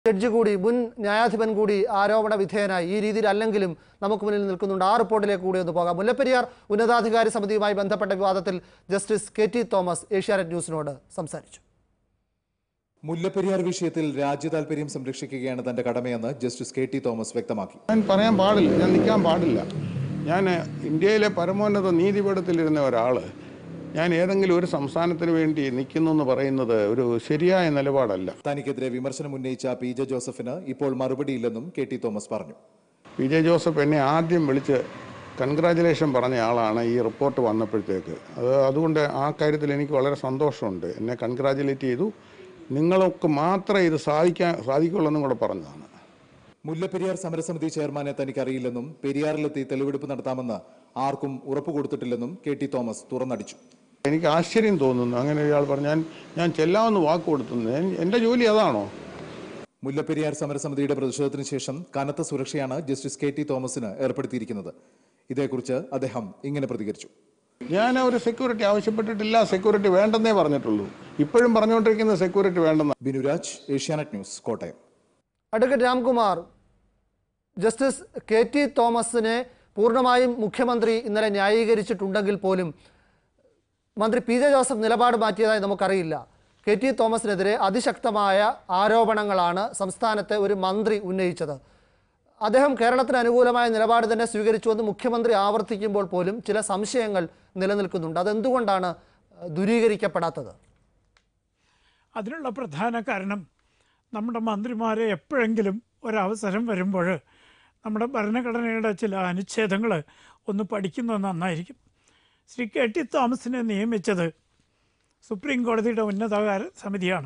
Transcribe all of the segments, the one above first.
Judge കൂടി മുൻ ന്യായാധിപൻ കൂടി ആരോപണ വിധേയനായി ഈ രീതിയിൽ അല്ലെങ്കിലും നമുക്ക് മുന്നിൽ നിൽക്കുന്നുണ്ട് ആ റിപ്പോർട്ടിലേക്ക് കൂടി ഒന്ന് പോകാം മുല്ലപ്പെരിയാർ ഉന്നതാധികാരി സമിതിയുമായി ബന്ധപ്പെട്ട വിവാദത്തിൽ justice K T Thomas Asianet ന്യൂസിനോട് സംസാരിച്ചു മുല്ലപ്പെരിയാർ വിഷയത്തിൽ രാജ്യതാൽപര്യം സംരക്ഷിക്കുകയാണ് തന്റെ കടമയെന്ന് ജസ്റ്റിസ് കെ ടി തോമസ് വ്യക്തമാക്കി ഞാൻ പറയാൻ പാടില്ല ഞാൻ നിൽക്കാൻ പാടില്ല ഞാൻ ഇന്ത്യയിലെ പരമോന്നത നീതിപീഠത്തിലിരുന്ന ഒരാൾ ഞാൻ ഏതെങ്കിലും ഒരു സംസ്ഥാനത്തിന് വേണ്ടി നിൽക്കുന്നു എന്ന് പറയുന്നത് ഒരു ശരിയായ നിലപാടല്ല തനിക്കെതിരെ വിമർശനം ഉന്നയിച്ച പി ജെ ജോസഫിന് ഇപ്പോൾ മറുപടിയില്ലെന്നും കെ ടി തോമസ് പറഞ്ഞു പി ജെ ജോസഫ് എന്നെ ആദ്യം വിളിച്ച് കൺഗ്രാജുലേഷൻ പറഞ്ഞ ആളാണ് ഈ റിപ്പോർട്ട് വന്നപ്പോഴത്തേക്ക് അത് അതുകൊണ്ട് ആ കാര്യത്തിൽ എനിക്ക് വളരെ സന്തോഷമുണ്ട് എന്നെ കൺഗ്രാജുലേറ്റ് ചെയ്തു നിങ്ങൾക്ക് മാത്രമേ ഇത് സാധിക്കാൻ സാധിക്കുള്ളൂ എന്നും കൂടെ പറഞ്ഞതാണ് മുല്ലപ്പെരിയാർ സമരസമിതി ചെയർമാനെ തനിക്കറിയില്ലെന്നും പെരിയാറിലെത്തി തെളിവെടുപ്പ് നടത്താമെന്ന് ആർക്കും ഉറപ്പ് കൊടുത്തിട്ടില്ലെന്നും കെ ടി തോമസ് തുറന്നടിച്ചു എനിക്ക് ആശ്ചര്യം തോന്നുന്നു അങ്ങനെ ഒരാൾ പറഞ്ഞു ഞാൻ ഞാൻ ചെല്ലാമെന്ന് വാക്ക് കൊടുത്തു എൻ- എൻ്റെ ജോലി അതാണോ മുല്ലപ്പെരിയാർ സമരസമിതിയുടെ പ്രതിഷേധത്തിന് ശേഷം കനത്ത സുരക്ഷയാണ് ജസ്റ്റിസ് കെ ടി തോമസിന് ഏർപ്പെടുത്തിയിരിക്കുന്നത് ഇതേക്കുറിച്ച് അദ്ദേഹം ഇങ്ങനെ പ്രതികരിച്ചു ഞാൻ ഒരു സെക്യൂരിറ്റി ആവശ്യപ്പെട്ടിട്ടില്ല സെക്യൂരിറ്റി വേണ്ടെന്നേ പറഞ്ഞിട്ടുള്ളൂ ഇപ്പോഴും പറഞ്ഞുകൊണ്ടിരിക്കുന്ന സെക്യൂരിറ്റി വേണ്ടെന്ന് Binuraj Asianet news Kottayam advocate Ramkumar justice K T തോമസിനെ പൂർണ്ണമായും മുഖ്യമന്ത്രി ഇന്നലെ ന്യായീകരിച്ചിട്ടുണ്ടെങ്കിൽ പോലും മന്ത്രി പി ജെ ജോസഫ് നിലപാട് മാറ്റിയതായി നമുക്കറിയില്ല കെ ടി തോമസിനെതിരെ അതിശക്തമായ ആരോപണങ്ങളാണ് സംസ്ഥാനത്തെ ഒരു മന്ത്രി ഉന്നയിച്ചത് അദ്ദേഹം കേരളത്തിന് അനുകൂലമായ നിലപാട് തന്നെ സ്വീകരിച്ചുവെന്ന് മുഖ്യമന്ത്രി ആവർത്തിക്കുമ്പോൾ പോലും ചില സംശയങ്ങൾ നിലനിൽക്കുന്നുണ്ട് അതെന്തുകൊണ്ടാണ് ഏഹ്, ദൂരീകരിക്കപ്പെടാത്തത് അതിനുള്ള പ്രധാന കാരണം നമ്മുടെ മന്ത്രിമാരെ എപ്പോഴെങ്കിലും ഒരവസരം വരുമ്പോൾ നമ്മുടെ ഭരണഘടനയുടെ ചില അനുച്ഛേദങ്ങൾ ഒന്ന് പഠിക്കുന്നത് നന്നായിരിക്കും ശ്രീ കെ ടി തോമസിനെ നിയമിച്ചത് സുപ്രീം കോടതിയുടെ ഉന്നതകാര സമിതിയാണ്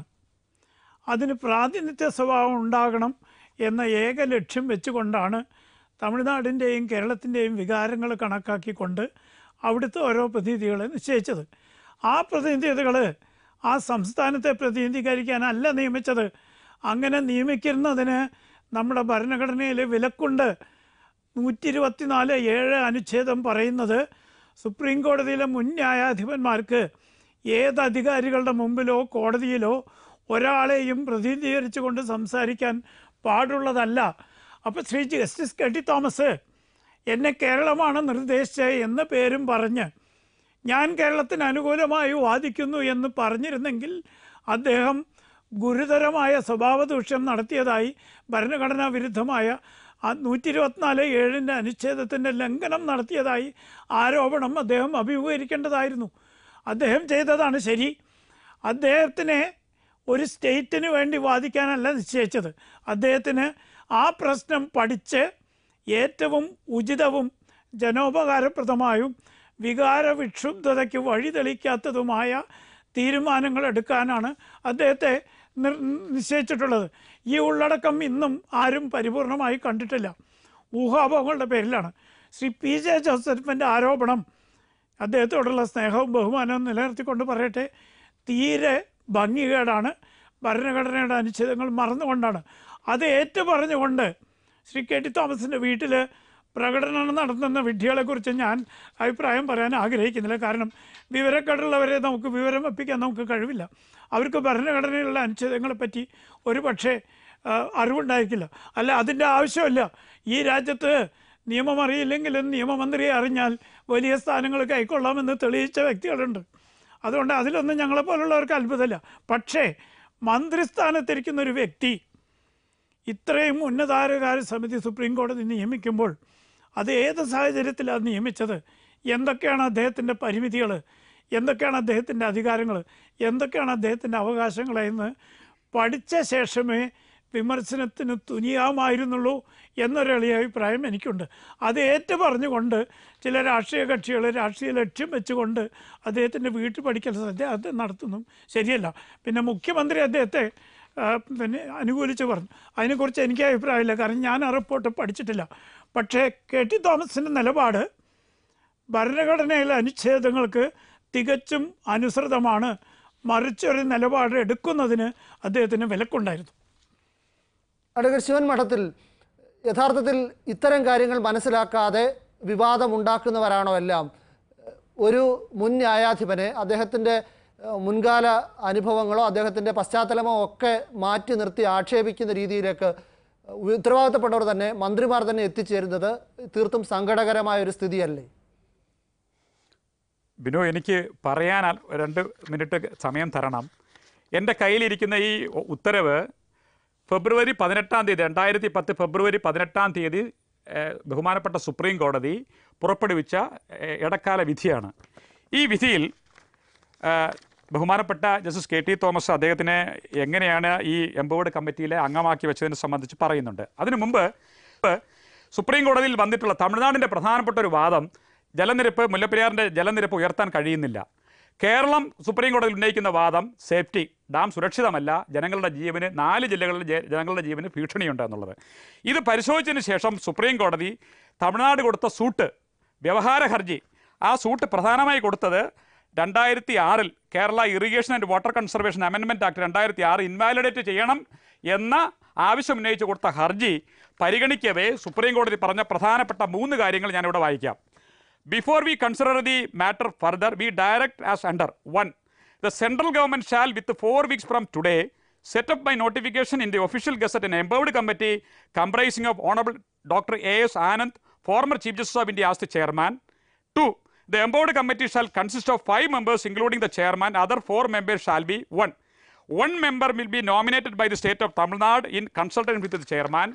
അതിന് പ്രാതിനിധ്യ സ്വഭാവം ഉണ്ടാകണം എന്ന ഏക ലക്ഷ്യം വെച്ചുകൊണ്ടാണ് തമിഴ്നാടിൻ്റെയും കേരളത്തിൻ്റെയും വികാരങ്ങൾ കണക്കാക്കിക്കൊണ്ട് അവിടുത്തെ ഓരോ പ്രതിനിധികളെ നിശ്ചയിച്ചത് ആ പ്രതിനിധികൾ ആ സംസ്ഥാനത്തെ പ്രതിനിധീകരിക്കാനല്ല നിയമിച്ചത് അങ്ങനെ നിയമിക്കുന്നതിന് നമ്മുടെ ഭരണഘടനയിൽ വിലക്കുണ്ട് നൂറ്റി ഇരുപത്തിനാല് ഏഴ് അനുച്ഛേദം പറയുന്നത് സുപ്രീം കോടതിയിലെ മുൻ ന്യായാധിപന്മാർക്ക് ഏത് അധികാരികളുടെ മുമ്പിലോ കോടതിയിലോ ഒരാളെയും പ്രതിനിധീകരിച്ചുകൊണ്ട് സംസാരിക്കാൻ പാടുള്ളതല്ല അപ്പോൾ Shri justice K T Thomas എന്നെ കേരളമാണ് നിർദ്ദേശിച്ചത് എന്ന പേരും പറഞ്ഞ് ഞാൻ കേരളത്തിന് അനുകൂലമായി വാദിക്കുന്നു എന്ന് പറഞ്ഞിരുന്നെങ്കിൽ അദ്ദേഹം ഗുരുതരമായ സ്വഭാവദൂഷ്യം നടത്തിയതായി ഭരണഘടനാ വിരുദ്ധമായ ആ നൂറ്റി ഇരുപത്തിനാല് ഏഴിൻ്റെ അനുച്ഛേദത്തിൻ്റെ ലംഘനം നടത്തിയതായി ആരോപണം അദ്ദേഹം അഭിമുഖീകരിക്കേണ്ടതായിരുന്നു അദ്ദേഹം ചെയ്തതാണ് ശരി അദ്ദേഹത്തിനെ ഒരു സ്റ്റേറ്റിന് വേണ്ടി വാദിക്കാനല്ല നിശ്ചയിച്ചത് അദ്ദേഹത്തിന് ആ പ്രശ്നം പഠിച്ച് ഏറ്റവും ഉചിതവും ജനോപകാരപ്രദമായും വികാര വിക്ഷുബ്ധതയ്ക്ക് വഴിതെളിക്കാത്തതുമായ തീരുമാനങ്ങൾ എടുക്കാനാണ് അദ്ദേഹത്തെ നിർ നിശ്ചയിച്ചിട്ടുള്ളത് ഈ ഉള്ളടക്കം ഇന്നും ആരും പരിപൂർണമായി കണ്ടിട്ടില്ല ഊഹാപോഹങ്ങളുടെ പേരിലാണ് ശ്രീ പി ജെ ജോസഫിൻ്റെ ആരോപണം അദ്ദേഹത്തോടുള്ള സ്നേഹവും ബഹുമാനവും നിലനിർത്തിക്കൊണ്ട് പറയട്ടെ തീരെ ഭംഗികേടാണ് ഭരണഘടനയുടെ അനുച്ഛേദങ്ങൾ മറന്നുകൊണ്ടാണ് അത് ഏറ്റു പറഞ്ഞുകൊണ്ട് ശ്രീ കെ ടി തോമസിൻ്റെ വീട്ടിൽ പ്രകടനം നടത്തുന്ന വിഡ്ഢികളെക്കുറിച്ച് ഞാൻ അഭിപ്രായം പറയാൻ ആഗ്രഹിക്കുന്നില്ല കാരണം വിവരക്കേടുള്ളവരെ നമുക്ക് വിവരം വെപ്പിക്കാൻ നമുക്ക് കഴിവില്ല അവർക്ക് ഭരണഘടനയിലുള്ള അനുച്ഛേദങ്ങളെപ്പറ്റി ഒരു പക്ഷേ ആ, അറിവുണ്ടായിരിക്കില്ല അല്ല അതിൻ്റെ ആവശ്യമില്ല ഈ രാജ്യത്ത് നിയമം അറിയില്ലെങ്കിലും നിയമമന്ത്രിയെ അറിഞ്ഞാൽ വലിയ സ്ഥാനങ്ങൾ കൈക്കൊള്ളാമെന്ന് തെളിയിച്ച വ്യക്തികളുണ്ട് അതുകൊണ്ട് അതിലൊന്നും ഞങ്ങളെപ്പോലുള്ളവർക്ക് അത്ഭുതമില്ല പക്ഷേ മന്ത്രിസ്ഥാനത്തിരിക്കുന്ന ഒരു വ്യക്തി ഇത്രയും ഉന്നതാധികാര സമിതി സുപ്രീം കോടതി നിയമിക്കുമ്പോൾ അത് ഏത് സാഹചര്യത്തിലാണ് നിയമിച്ചത് എന്തൊക്കെയാണ് അദ്ദേഹത്തിൻ്റെ പരിമിതികൾ എന്തൊക്കെയാണ് അദ്ദേഹത്തിൻ്റെ അധികാരങ്ങൾ എന്തൊക്കെയാണ് അദ്ദേഹത്തിൻ്റെ അവകാശങ്ങൾ എന്ന് പഠിച്ച ശേഷമേ വിമർശനത്തിന് തുനിയാമായിരുന്നുള്ളൂ എന്നൊരു എളിയ അഭിപ്രായം എനിക്കുണ്ട് അത് ഏറ്റു പറഞ്ഞുകൊണ്ട് ചില രാഷ്ട്രീയ കക്ഷികൾ രാഷ്ട്രീയ ലക്ഷ്യം വെച്ചുകൊണ്ട് അദ്ദേഹത്തിൻ്റെ വീട്ടിൽ പഠിക്കൽ സദ്യ അത് നടത്തുന്നു ശരിയല്ല പിന്നെ മുഖ്യമന്ത്രി അദ്ദേഹത്തെ ആ, പിന്നെ അനുകൂലിച്ച് പറഞ്ഞു അതിനെക്കുറിച്ച് എനിക്ക് അഭിപ്രായമില്ല കാരണം ഞാൻ ആ റിപ്പോർട്ട് പഠിച്ചിട്ടില്ല പക്ഷേ കെ ടി തോമസിൻ്റെ നിലപാട് ഭരണഘടനയിലെ അനുച്ഛേദങ്ങൾക്ക് തികച്ചും അനുസൃതമാണ് മറിച്ചൊരു നിലപാട് എടുക്കുന്നതിന് അദ്ദേഹത്തിന് വിലക്കുണ്ടായിരുന്നു അഡ്വക്കേറ്റ് ശിവൻ മഠത്തിൽ യഥാർത്ഥത്തിൽ ഇത്തരം കാര്യങ്ങൾ മനസ്സിലാക്കാതെ വിവാദമുണ്ടാക്കുന്നവരാണോ എല്ലാം ഒരു മുൻ ന്യായാധിപനെ അദ്ദേഹത്തിൻ്റെ ഏഹ്, മുൻകാല അനുഭവങ്ങളോ അദ്ദേഹത്തിൻ്റെ പശ്ചാത്തലമോ ഒക്കെ മാറ്റി നിർത്തി ആക്ഷേപിക്കുന്ന രീതിയിലേക്ക് ഉത്തരവാദിത്തപ്പെട്ടവർ തന്നെ മന്ത്രിമാർ തന്നെ എത്തിച്ചേരുന്നത് തീർത്തും സങ്കടകരമായ ഒരു സ്ഥിതിയല്ലേ ബിനു എനിക്ക് പറയാൻ അൽ- രണ്ട് മിനിറ്റ് സമയം തരണം എൻ്റെ കയ്യിലിരിക്കുന്ന ഈ ഉ- ഉത്തരവ് ഫെബ്രുവരി പതിനെട്ടാം തീയതി രണ്ടായിരത്തി പത്ത് ഫെബ്രുവരി പതിനെട്ടാം തീയതി ഏഹ്, ബഹുമാനപ്പെട്ട സുപ്രീം കോടതി പുറപ്പെടുവിച്ച ഏഹ്, ഇടക്കാല വിധിയാണ് ഈ വിധിയിൽ ഏഹ്, ബഹുമാനപ്പെട്ട ജസ്റ്റിസ് കെ ടി തോമസ് അദ്ദേഹത്തിനെ എങ്ങനെയാണ് ഈ എംപവേർഡ് കമ്മിറ്റിയിലെ അംഗമാക്കി വെച്ചതിനെ സംബന്ധിച്ച് പറയുന്നുണ്ട് അതിനു മുമ്പ് സുപ്രീം കോടതിയിൽ വന്നിട്ടുള്ള തമിഴ്നാടിൻ്റെ പ്രധാനപ്പെട്ട ഒരു വാദം ജലനിരപ്പ് മുല്ലപ്പെരിയാറിൻ്റെ ജലനിരപ്പ് ഉയർത്താൻ കഴിയുന്നില്ല കേരളം സുപ്രീം കോടതിയിൽ ഉന്നയിക്കുന്ന വാദം സേഫ്റ്റി ഡാം സുരക്ഷിതമല്ല ജനങ്ങളുടെ ജീവന് നാല് ജില്ലകളിലെ ജ- ജനങ്ങളുടെ ജീവന് ഭീഷണിയുണ്ട് എന്നുള്ളത് ഇത് പരിശോധിച്ചതിന് ശേഷം സുപ്രീം കോടതി തമിഴ്നാട് കൊടുത്ത സൂട്ട് വ്യവഹാര ഹർജി ആ സൂട്ട് പ്രധാനമായി കൊടുത്തത് രണ്ടായിരത്തി ആറിൽ Kerala irrigation and water conservation amendment act രണ്ടായിരത്തി ആറ് ഇൻവാലിഡേറ്റ് ചെയ്യണം എന്ന ആവശ്യം ഉന്നയിച്ച് കൊടുത്ത ഹർജി പരിഗണിക്കവേ സുപ്രീം കോടതി പറഞ്ഞ പ്രധാനപ്പെട്ട മൂന്ന് കാര്യങ്ങൾ ഞാനിവിടെ വായിക്കാം Before we consider the matter further, we direct as under 1. The central government shall, with four weeks from today, set up by notification in the official gazette an empowered committee comprising of Honorable Dr. A.S. Anand, former Chief Justice of India as the chairman. 2. The empowered committee shall consist of five members, including the chairman. Other four members shall be 1. One member will be nominated by the state of Tamil Nadu in consultation with the chairman.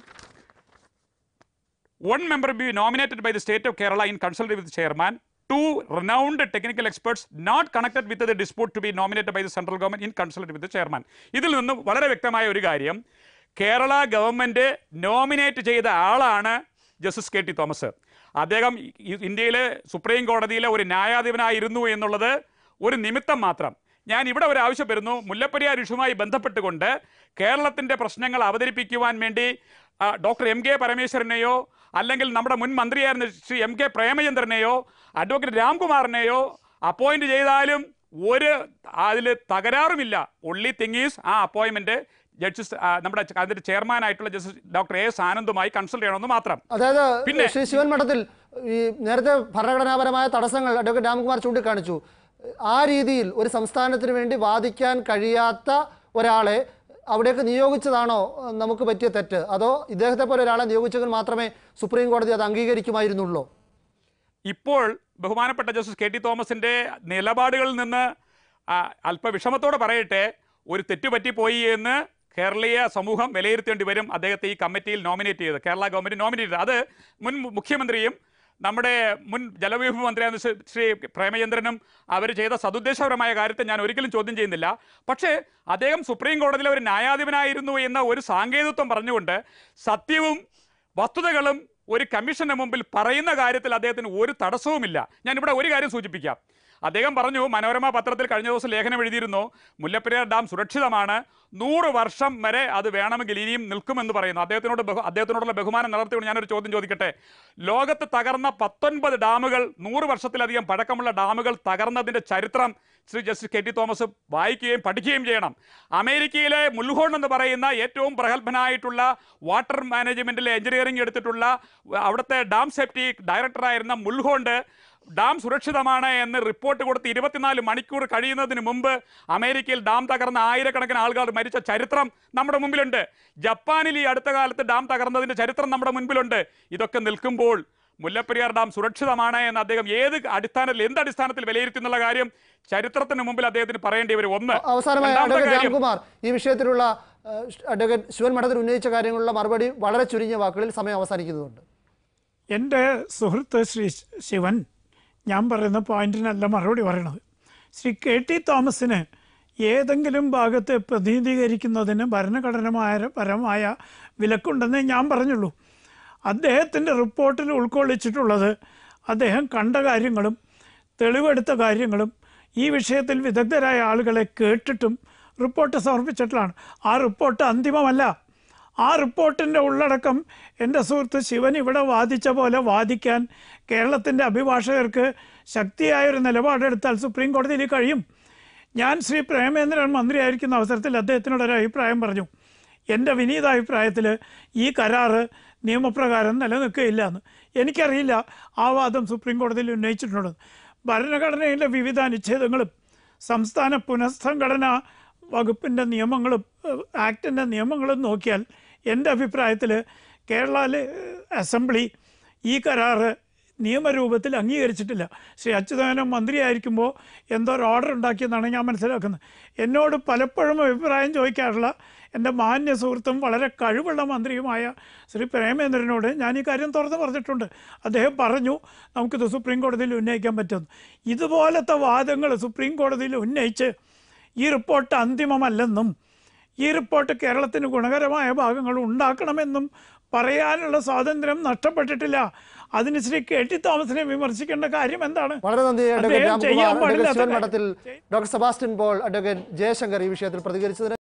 One member will be nominated by the state of Kerala in consultation with the chairman. Two renowned technical experts not connected with the dispute to be nominated by the central government in consultation with the chairman. ഇതിൽ നിന്നും വളരെ വ്യക്തമായ ഒരു കാര്യം Kerala government nominate ചെയ്ത ആളാണ് justice K T Thomas അദ്ദേഹം ഇ- ഇന്ത്യയിലെ സുപ്രീം കോടതിയിലെ ഒരു ന്യായാധിപനായിരുന്നു എന്നുള്ളത് ഒരു നിമിത്തം മാത്രം ഞാൻ ഇവിടെ ഒരു ആവശ്യം വരുന്നു മുല്ലപ്പെരിയാർ ഇഷ്യൂമായി ബന്ധപ്പെട്ടുകൊണ്ട് കേരളത്തിൻ്റെ പ്രശ്നങ്ങൾ അവതരിപ്പിക്കുവാൻ വേണ്ടി ആ, ഡോക്ടർ എം കെ പരമേശ്വരനെയോ അല്ലെങ്കിൽ നമ്മുടെ മുൻ മന്ത്രിയായിരുന്ന ശ്രീ എം കെ പ്രേമചന്ദ്രനെയോ അഡ്വക്കേറ്റ് രാംകുമാറിനെയോ അപ്പോയിന്റ് ചെയ്താലും ഒരു അതിൽ തകരാറുമില്ല ഒള്ളി തിങ് ഈസ് ആ അപ്പോയിൻമെൻറ്റ് ജഡ്ജസ് ആ, നമ്മുടെ അതിൻ്റെ ചെയർമാനായിട്ടുള്ള ജസ്റ്റിസ് ഡോക്ടർ എസ് ആനന്ദുമായി കൺസൾട്ട് ചെയ്യണമെന്ന് മാത്രം അതായത് പിന്നെ- ശ്രീ ശിവൻ മഠത്തിൽ ഈ നേരത്തെ ഭരണഘടനാപരമായ തടസ്സങ്ങൾ അഡ്വക്കേറ്റ് രാംകുമാർ ചൂണ്ടിക്കാണിച്ചു ആ രീതിയിൽ ഒരു സംസ്ഥാനത്തിന് വേണ്ടി വാദിക്കാൻ കഴിയാത്ത ഒരാളെ അവിടേക്ക് നിയോഗിച്ചതാണോ ഏഹ്, നമുക്ക് പറ്റിയ തെറ്റ് അതോ ഇദ്ദേഹത്തെ പോലെ ഒരാളെ നിയോഗിച്ചെങ്കിൽ മാത്രമേ സുപ്രീം കോടതി അത് അംഗീകരിക്കുമായിരുന്നുള്ളൂ ഇപ്പോൾ ബഹുമാനപ്പെട്ട ജസ്റ്റിസ് കെ ടി തോമസിൻ്റെ നിലപാടുകളിൽ നിന്ന് ആ, അല്പ വിഷമത്തോടെ പറയട്ടെ ഒരു തെറ്റുപറ്റിപ്പോയി എന്ന് കേരളീയ സമൂഹം വിലയിരുത്തേണ്ടി വരും അദ്ദേഹത്തെ ഈ കമ്മിറ്റിയിൽ നോമിനേറ്റ് ചെയ്ത് കേരള ഗവൺമെൻറ് നോമിനേറ്റ് ചെയ്ത് അത് മുൻ മുഖ്യമന്ത്രിയും നമ്മുടെ മുൻ ജലവിഭവ മന്ത്രിയായ ശ്രീ- ശ്രീ പ്രേമചന്ദ്രനും അവർ ചെയ്ത സതുദ്ദേശപരമായ കാര്യത്തെ ഞാൻ ഒരിക്കലും ചോദ്യം ചെയ്യുന്നില്ല പക്ഷേ അദ്ദേഹം സുപ്രീം കോടതിയിലെ ഒരു ന്യായാധിപനായിരുന്നു എന്ന ഒരു സാങ്കേതികത്വം പറഞ്ഞുകൊണ്ട് സത്യവും വസ്തുതകളും ഒരു കമ്മീഷന്റെ മുമ്പിൽ പറയുന്ന കാര്യത്തിൽ അദ്ദേഹത്തിന് ഒരു തടസ്സവുമില്ല ഞാൻ ഇവിടെ ഒരു കാര്യം സൂചിപ്പിക്കാം അദ്ദേഹം പറഞ്ഞു മനോരമ പത്രത്തിൽ കഴിഞ്ഞ ദിവസം ലേഖനം എഴുതിയിരുന്നു മുല്ലപ്പെരിയാർ ഡാം സുരക്ഷിതമാണ് നൂറ് വർഷം വരെ അത് വേണമെങ്കിൽ ഇനിയും നിൽക്കുമെന്ന് പറയുന്നു അദ്ദേഹത്തിനോട് ബഹു അദ്ദേഹത്തിനോടുള്ള ബഹുമാനം നടത്തിക്കൊണ്ട് ഞാനൊരു ചോദ്യം ചോദിക്കട്ടെ ലോകത്ത് തകർന്ന പത്തൊൻപത് ഡാമുകൾ നൂറ് വർഷത്തിലധികം പഴക്കമുള്ള ഡാമുകൾ തകർന്നതിൻ്റെ ചരിത്രം Shri justice K T Thomas വായിക്കുകയും പഠിക്കുകയും ചെയ്യണം അമേരിക്കയിലെ മുൽഹോൺ എന്ന് പറയുന്ന ഏറ്റവും പ്രഗത്ഭനായിട്ടുള്ള വാട്ടർ മാനേജ്മെൻറ്റിലെ എഞ്ചിനീയറിംഗ് എടുത്തിട്ടുള്ള അവിടുത്തെ ഡാം സേഫ്റ്റി ഡയറക്ടറായിരുന്ന മുൽഹോണ്ട് ഡാം സുരക്ഷിതമാണ് എന്ന് റിപ്പോർട്ട് കൊടുത്ത് ഇരുപത്തിനാല് മണിക്കൂർ കഴിയുന്നതിന് മുമ്പ് അമേരിക്കയിൽ ഡാം തകർന്ന ആയിരക്കണക്കിന് ആളുകൾ മരിച്ച ചരിത്രം നമ്മുടെ മുമ്പിലുണ്ട് ജപ്പാനിൽ ഈ അടുത്ത കാലത്ത് ഡാം തകർന്നതിൻ്റെ ചരിത്രം നമ്മുടെ മുൻപിലുണ്ട് ഇതൊക്കെ നിൽക്കുമ്പോൾ മുല്ലപ്പെരിയാർ ഡാം സുരക്ഷിതമാണ് എന്ന് അദ്ദേഹം ഏത് അടിസ്ഥാനത്തിൽ എന്ത് അടിസ്ഥാനത്തിൽ വിലയിരുത്തി എന്നുള്ള കാര്യം ചരിത്രത്തിന് മുമ്പിൽ അദ്ദേഹത്തിന് പറയേണ്ടി വരും ഒന്ന് അവസാനമായി രണ്ടാമത്തെ അഡ്വക്കേറ്റ് കാര്യം രാംകുമാർ ഈ വിഷയത്തിലുള്ള ഏഹ്, അഡ്വക്കേറ്റ് ശിവൻ മഠത്തിൽ ഉന്നയിച്ച കാര്യങ്ങളുള്ള മറുപടി വളരെ ചുരുങ്ങിയ വാക്കുകളിൽ സമയം അവസാനിക്കുന്നുണ്ട് എൻ്റെ സുഹൃത്ത് ശ്രീ ശിവൻ ഞാൻ പറയുന്ന പോയിന്റിനല്ല മറുപടി പറയണത് ശ്രീ കെ ടി തോമസിന് ഏതെങ്കിലും ഭാഗത്തെ പ്രതിനിധീകരിക്കുന്നതിന് ഭരണഘടനമായ പരമായ വിലക്കുണ്ടെന്നേ ഞാൻ പറഞ്ഞുള്ളൂ അദ്ദേഹത്തിൻ്റെ റിപ്പോർട്ടിൽ ഉൾക്കൊള്ളിച്ചിട്ടുള്ളത് അദ്ദേഹം കണ്ട കാര്യങ്ങളും തെളിവെടുത്ത കാര്യങ്ങളും ഈ വിഷയത്തിൽ വിദഗ്ധരായ ആളുകളെ കേട്ടിട്ടും റിപ്പോർട്ട് സമർപ്പിച്ചിട്ടുള്ളതാണ് ആ റിപ്പോർട്ട് അന്തിമമല്ല ആ റിപ്പോർട്ടിൻ്റെ ഉള്ളടക്കം എൻ്റെ സുഹൃത്ത് ശിവൻ ഇവിടെ വാദിച്ച പോലെ വാദിക്കാൻ കേരളത്തിൻ്റെ അഭിഭാഷകർക്ക് ശക്തിയായൊരു നിലപാടെടുത്താൽ സുപ്രീം കോടതിയിൽ കഴിയും ഞാൻ ശ്രീ പ്രേമേന്ദ്രൻ മന്ത്രിയായിരിക്കുന്ന അവസരത്തിൽ അദ്ദേഹത്തിനോട് ഒരു അഭിപ്രായം പറഞ്ഞു എൻ്റെ വിനീത അഭിപ്രായത്തിൽ ഈ കരാറ് നിയമപ്രകാരം നിലനിൽക്കുകയില്ല എന്ന് എനിക്കറിയില്ല ആ വാദം സുപ്രീം കോടതിയിൽ ഉന്നയിച്ചിട്ടുണ്ട് ഭരണഘടനയിലെ വിവിധ അനുച്ഛേദങ്ങളും സംസ്ഥാന പുനഃസംഘടന വകുപ്പിൻ്റെ നിയമങ്ങളും ഏഹ്, ആക്ടിൻ്റെ നിയമങ്ങളും നോക്കിയാൽ എൻ്റെ അഭിപ്രായത്തിൽ കേരള അസംബ്ലി ഈ കരാറ് നിയമരൂപത്തിൽ അംഗീകരിച്ചിട്ടില്ല ശ്രീ അച്യുതാനന്ദൻ മന്ത്രിയായിരിക്കുമ്പോൾ എന്തോ ഒരു ഓർഡർ ഉണ്ടാക്കിയെന്നാണ് ഞാൻ മനസ്സിലാക്കുന്നത് എന്നോട് പലപ്പോഴും അഭിപ്രായം ചോദിക്കാറുള്ള എൻ്റെ മാന്യ സുഹൃത്തും വളരെ കഴിവുള്ള മന്ത്രിയുമായ ശ്രീ പ്രേമേന്ദ്രനോട് ഞാൻ ഈ കാര്യം തുറന്ന് പറഞ്ഞിട്ടുണ്ട് അദ്ദേഹം പറഞ്ഞു നമുക്കിത് സുപ്രീം കോടതിയിൽ ഉന്നയിക്കാൻ പറ്റുമെന്ന് ഇതുപോലത്തെ വാദങ്ങൾ സുപ്രീം കോടതിയിൽ ഉന്നയിച്ച് ഈ റിപ്പോർട്ട് അന്തിമമല്ലെന്നും ഈ റിപ്പോർട്ട് കേരളത്തിന് ഗുണകരമായ ഭാഗങ്ങൾ ഉണ്ടാക്കണമെന്നും പറയാനുള്ള സ്വാതന്ത്ര്യം നഷ്ടപ്പെട്ടിട്ടില്ല അതിന് ശ്രീ കെ ടി തോമസിനെ വിമർശിക്കേണ്ട കാര്യം എന്താണ് വളരെ നന്ദി അഡ്വക്കേറ്റ് അദ്ദേഹം ചെയ്യാൻ രാംകുമാർ അഡ്വക്കേറ്റ് പാടില്ലാത്ത Sivan Madathil doctor Sebastian Paul advocate Jayasankar ഈ വിഷയത്തിൽ പ്രതികരിച്ചതിന്